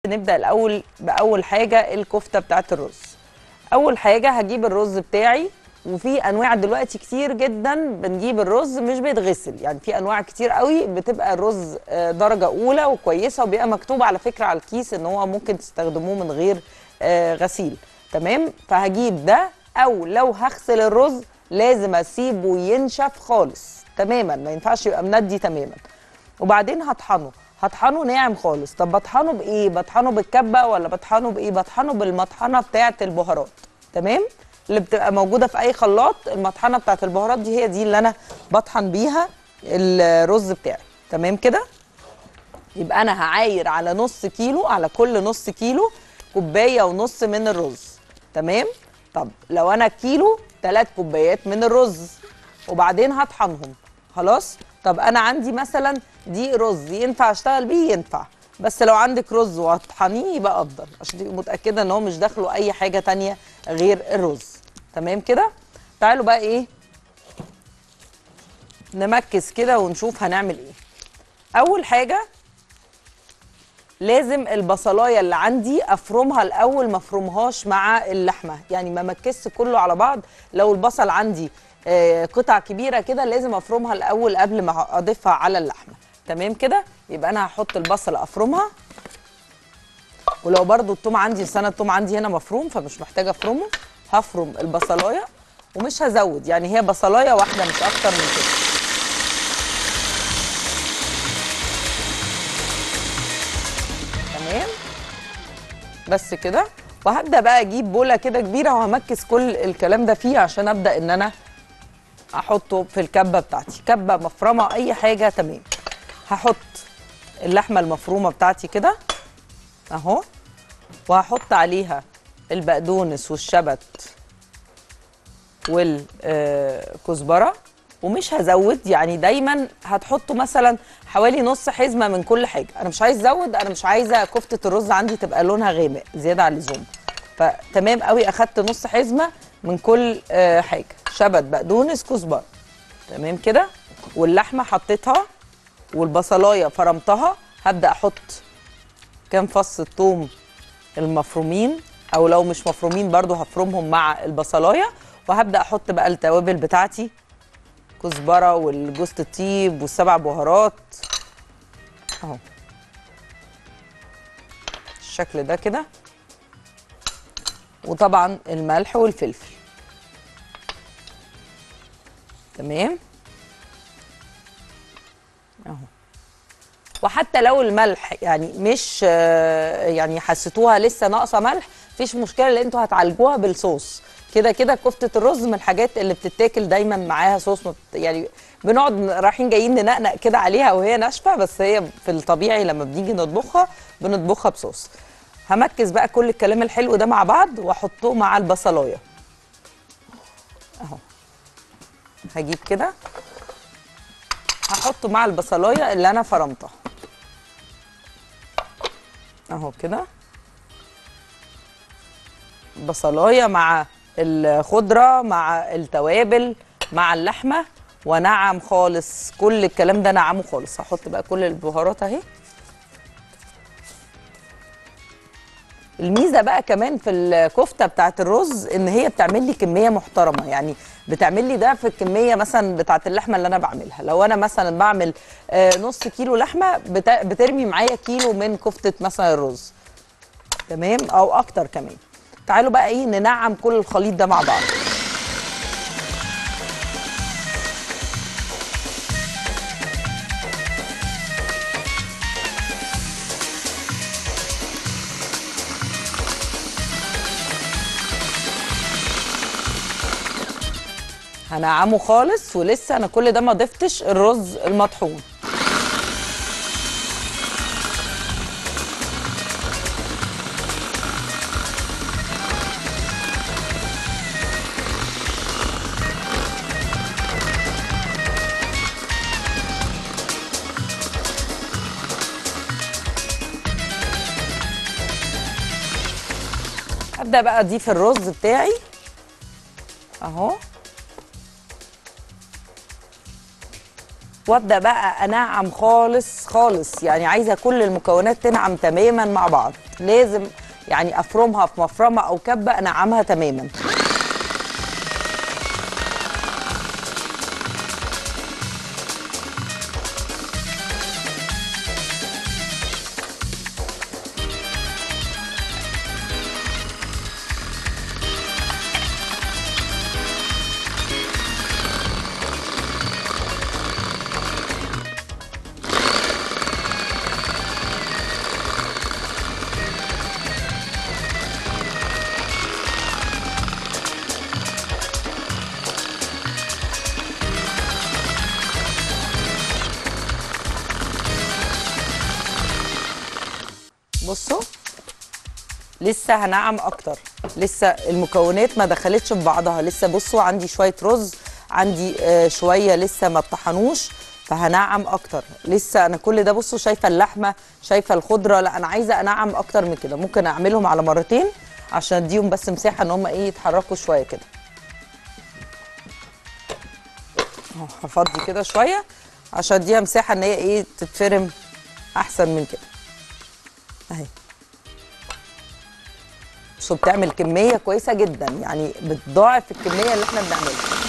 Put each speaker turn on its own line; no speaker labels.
نبدا الاول باول حاجه الكفته بتاعت الرز اول حاجه هجيب الرز بتاعي وفي انواع دلوقتي كتير جدا بنجيب الرز مش بيتغسل يعني في انواع كتير قوي بتبقى الرز آه، درجه اولى وكويسه وبيبقى مكتوب على فكره على الكيس ان هو ممكن تستخدموه من غير آه، غسيل تمام فهجيب ده او لو هغسل الرز لازم اسيبه ينشف خالص تماما ما ينفعش يبقى مندي تماما وبعدين هطحنه هطحنه ناعم خالص طب بطحنه بايه بطحنه بالكبه ولا بطحنه بايه بطحنه بالمطحنه بتاعه البهارات تمام اللي بتبقى موجوده في اي خلاط المطحنه بتاعه البهارات دي هي دي اللي انا بطحن بيها الرز بتاعي تمام كده يبقى انا هعاير على نص كيلو على كل نص كيلو كوبايه ونص من الرز تمام طب لو انا كيلو ثلاث كوبايات من الرز وبعدين هطحنهم خلاص طب انا عندي مثلا دي رز ينفع اشتغل بيه ينفع بس لو عندك رز وهتطحنيه يبقى افضل عشان تبقي متاكده ان هو مش داخله اي حاجه تانية غير الرز تمام كده تعالوا بقى ايه نمكس كده ونشوف هنعمل ايه اول حاجه لازم البصلايه اللي عندي افرمها الاول ما افرمهاش مع اللحمه يعني ما مكسش كله على بعض لو البصل عندي آه، قطع كبيره كده لازم افرمها الاول قبل ما اضيفها على اللحمه تمام كده يبقى انا هحط البصله افرمها ولو برضو التوم عندي لسان التوم عندي هنا مفروم فمش محتاجه افرمه هفرم البصلايه ومش هزود يعني هي بصلايه واحده مش اكتر من كده تمام بس كده وهبدا بقى اجيب بوله كده كبيره وهمكس كل الكلام ده فيه عشان ابدا ان انا احطه في الكبه بتاعتي كبه مفرمه اي حاجه تمام هحط اللحمه المفرومه بتاعتي كده اهو وهحط عليها البقدونس والشبت والكزبره ومش هزود يعني دايما هتحطوا مثلا حوالي نص حزمه من كل حاجه انا مش عايز ازود انا مش عايزه كفته الرز عندي تبقى لونها غامق زياده عن اللزوم فتمام قوي اخدت نص حزمه من كل آه، حاجه شبت بقدونس كزبره تمام كده واللحمه حطيتها والبصلايه فرمتها هبدا احط كام فص الثوم المفرومين او لو مش مفرومين برضو هفرمهم مع البصلايه وهبدا احط بقى التوابل بتاعتي كزبره والجوز الطيب والسبع بهارات اهو الشكل ده كده وطبعا الملح والفلفل تمام اهو وحتى لو الملح يعني مش آه، يعني حسيتوها لسه ناقصه ملح مفيش مشكله لان انتوا هتعالجوها بالصوص كده كده كفته الرز من الحاجات اللي بتتاكل دايما معاها صوص مت- يعني بنقعد رايحين جايين ننقنق كده عليها وهي ناشفه بس هي في الطبيعي لما بنيجي نطبخها بنطبخها بصوص همكس بقى كل الكلام الحلو ده مع بعض واحطه مع البصلايه اهو هجيب كده هحطه مع البصلايه اللي انا فرمتها اهو كده بصلايه مع الخضره مع التوابل مع اللحمه ونعم خالص كل الكلام ده نعمه خالص هحط بقى كل البهارات اهي الميزه بقى كمان في الكفته بتاعت الرز ان هي بتعمل لي كميه محترمه يعني بتعمل لي ده في الكميه مثلا بتاعت اللحمه اللي انا بعملها لو انا مثلا بعمل آه، نص كيلو لحمه بتا- بترمي معايا كيلو من كفته مثلا الرز تمام او اكتر كمان تعالوا بقى ايه ننعم كل الخليط ده مع بعض هنعمه خالص ولسه انا كل ده ما ضفتش الرز المطحون هبدا بقى اضيف الرز بتاعي اهو وابدا بقى انعم خالص خالص يعني عايزه كل المكونات تنعم تماما مع بعض لازم يعني افرمها في مفرمه او كبه انعمها تماما بصوا لسه هنعم اكتر لسه المكونات ما دخلتش في بعضها لسه بصوا عندي شويه رز عندي آه شويه لسه ما اتطحنوش فهنعم اكتر لسه انا كل ده بصوا شايفه اللحمه شايفه الخضره لا انا عايزه انعم اكتر من كده ممكن اعملهم على مرتين عشان اديهم بس مساحه ان هم ايه يتحركوا شويه كده اهو هفضي كده شويه عشان اديها مساحه ان هي ايه تتفرم احسن من كده اهي بصوا بتعمل كميه كويسه جدا يعني بتضاعف الكميه اللي احنا بنعملها